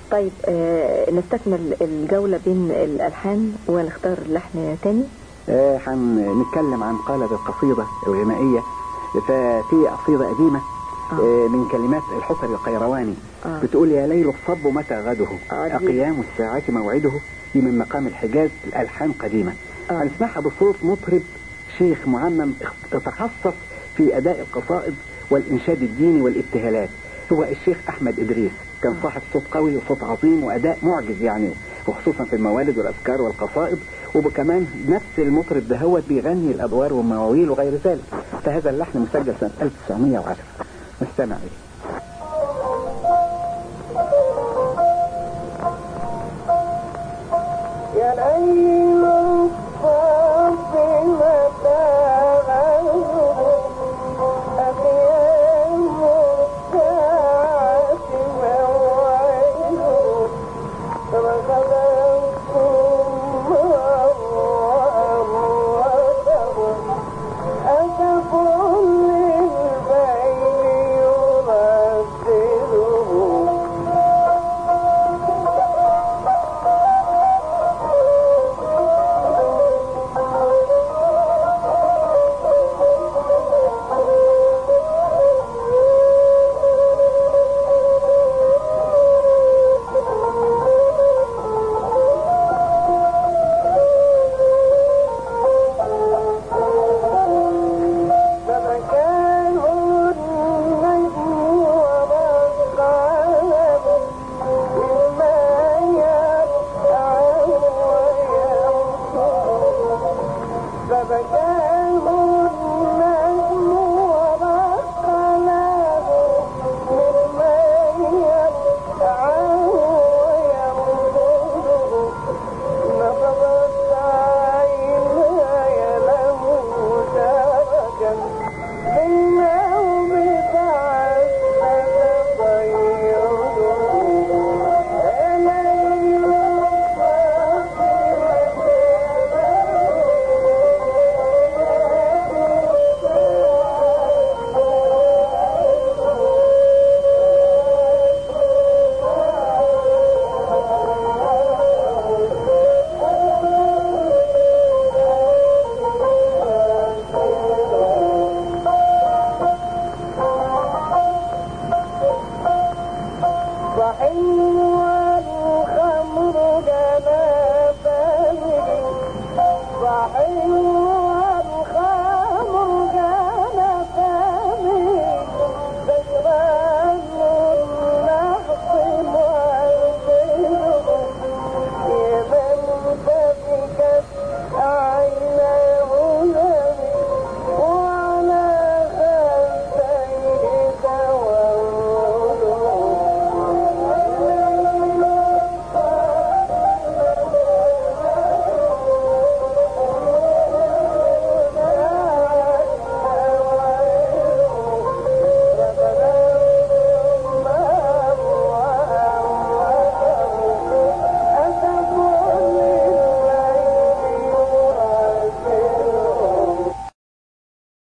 طيب آه نستكمل الجولة بين الألحان ونختار لحن تاني آه، هنتكلم عن قالب القصيدة الغنائية ففي قصيدة قديمة آه، من كلمات الحصري القيرواني آه. بتقول يا ليل الصب متى غده آه، دي- أقيام الساعة موعده دي من مقام الحجاز الألحان قديمة آه. هنسمعها بصوت مطرب شيخ معمم اخ- تخصص في أداء القصائد والإنشاد الديني والابتهالات هو الشيخ أحمد إدريس كان صاحب صوت قوي وصوت عظيم وأداء معجز يعني وخصوصا في الموالد والأذكار والقصائد وكمان نفس المطرب ده هو بيغني الأدوار والمواويل وغير ذلك فهذا اللحن مسجل سنة 1910 نستمع إليه يا ليل الصب متى غيره أقيام الساعة موعده فخذتكم وأمرتهم أسف للبين يمثله فمكان النجم ومقام مما يفعل ويرسل فمكان النجم ومقام مما يفعل ويرسل نفضت عيناي له شركا بالنوم تعسف طيره ليل صحيح